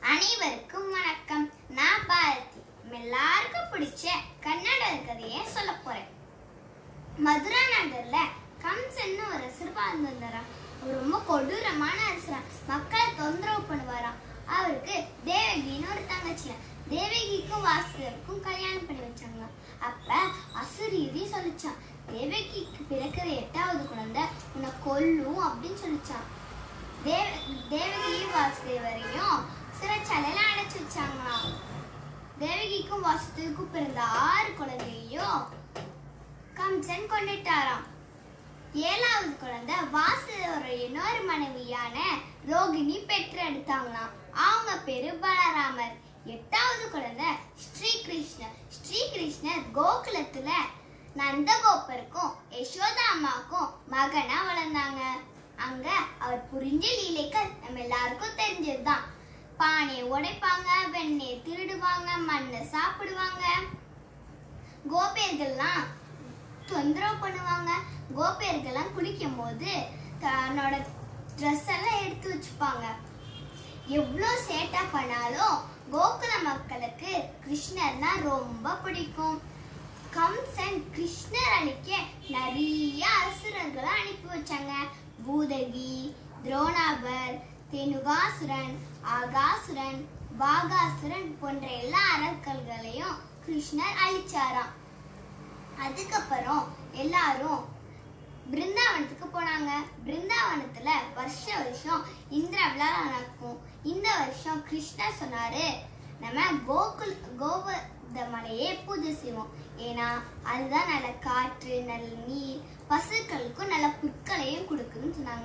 அனைவருக்கும் வணக்கம் நான் பாரதி நம்ம எல்லாருக்கும் பிடிச்ச கன்னட கதையை சொல்ல போறேன் மதுரா நகர்ல கம்சன்னு ஒரு அரசர் வாழ்ந்துருந்தாராம் அவர் ரொம்ப கொடூரமான அரசராம் மக்களை தொந்தரவு பண்ணுவாராம் அவருக்கு தேவகின்னு ஒரு தங்கச்சியா தேவகிக்கும் வாசுதேவருக்கும் கல்யாணம் பண்ணி வச்சாங்களாம் அப்ப அசுரீதி சொல்லிச்சான் தேவகிக்கு பிறக்கிற எட்டாவது குழந்தை உன்னை கொல்லும் அப்படின்னு சொல்லிச்சான் தேவ தேவகியும் வாசுதேவரையும் சிறைச்சாலையில அடைச்சு வச்சாங்களாம் தேவகிக்கும் வாசுதேவுக்கும் பிறந்த ஆறு குழந்தையும் கம்சன் கொண்டுட்டாராம் ஏழாவது குழந்தை வாசுதேவரோட இன்னொரு மனைவியான ரோகிணி பெற்றெடுத்தாங்களாம் அவங்க பேரு பலராமர் எட்டாவது குழந்தை ஸ்ரீகிருஷ்ணர் ஸ்ரீகிருஷ்ணர் கோகுலத்துல நந்தகோபருக்கும் யசோதா அம்மாவுக்கும் மகனா வளர்ந்தாங்க அங்க அவர் புரிஞ்ச லீலைகள் நம்ம எல்லாருக்கும் தெரிஞ்சதுதான் பானையை உடைப்பாங்க வெண்ணெயை திருடுவாங்க மண்ணை சாப்பிடுவாங்க கோபியர்கள்லாம் தொந்தரவு பண்ணுவாங்க கோபியர்கள்லாம் குளிக்கும் போது தன்னோட ட்ரெஸ் எல்லாம் எடுத்து வச்சுப்பாங்க எவ்வளோ சேட்டா பண்ணாலும் கோகுல மக்களுக்கு கிருஷ்ணர்னா ரொம்ப பிடிக்கும் கம்சன் கிருஷ்ணர் அழிக்க நிறைய அசுரர்களை அனுப்பி வச்சாங்க பூதகி துரோணாபர் தெனுகாசுரன் ஆகாசுரன் பாகாசுரன் போன்ற எல்லா அரக்கர்களையும் கிருஷ்ணர் அழிச்சாராம் அதுக்கப்புறம் எல்லாரும் பிருந்தாவனத்துக்கு போனாங்க பிருந்தாவனத்துல வருஷ வருஷம் இந்திர விழா நடக்கும் இந்த வருஷம் கிருஷ்ணர் சொன்னாரு நம்ம கோகுல் கோவர்த மலையே பூஜை செய்வோம் ஏன்னா அதுதான் நல்ல காற்று நல்ல நீர் பசுக்களுக்கும் நல்ல புற்களையும் கொடுக்குதுன்னு சொன்னாங்க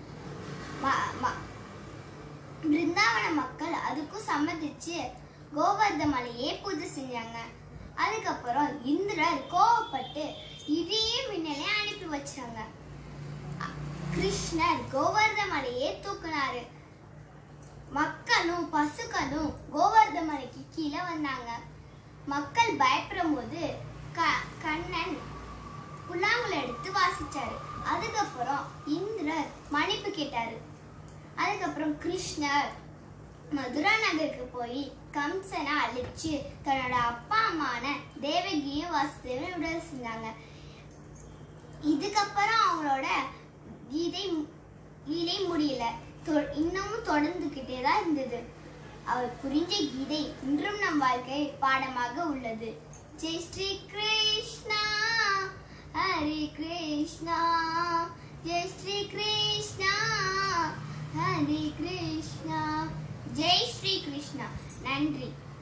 ம- ம- பிருந்தாவன மக்கள் அதுக்கும் சம்மதிச்சு கோவர்த மலையே பூஜை செஞ்சாங்க அதுக்கப்புறம் இந்திரர் கோவப்பட்டு இதையும் மின்னலே அனுப்பி வச்சாங்க அ- கிருஷ்ணர் கோவர்த மலையே தூக்குனாரு மக்களும் பசுக்களும் கோவர்த மலைக்கு கீழே வந்தாங்க மக்கள் பயப்படும் போது க- கண்ணன் புல்லாங்குழல் எடுத்து வாசிச்சாரு அதுக்கப்புறம் இந்திரர் மன்னிப்பு கேட்டாரு அதுக்கப்புறம் கிருஷ்ணர் மதுரா நகருக்கு போய் கம்சனை அழிச்சு தன்னோட அப்பா அம்மான தேவகியும் வாசுதேவன் உடல் செஞ்சாங்க இதுக்கப்புறம் அவங்களோட கீதை லீலை முடியல தொ- இன்னமும் தொடர்ந்துகிட்டே தான் இருந்தது அவர் புரிஞ்ச கீதை இன்றும் நம் வாழ்க்கை பாடமாக உள்ளது ஜெய் ஸ்ரீ கிருஷ்ணா ஹரி கிருஷ்ணா ஜெய் ஸ்ரீ கிருஷ்ணா ஹரி கிருஷ்ணா ஜெய் ஸ்ரீ கிருஷ்ணா நன்றி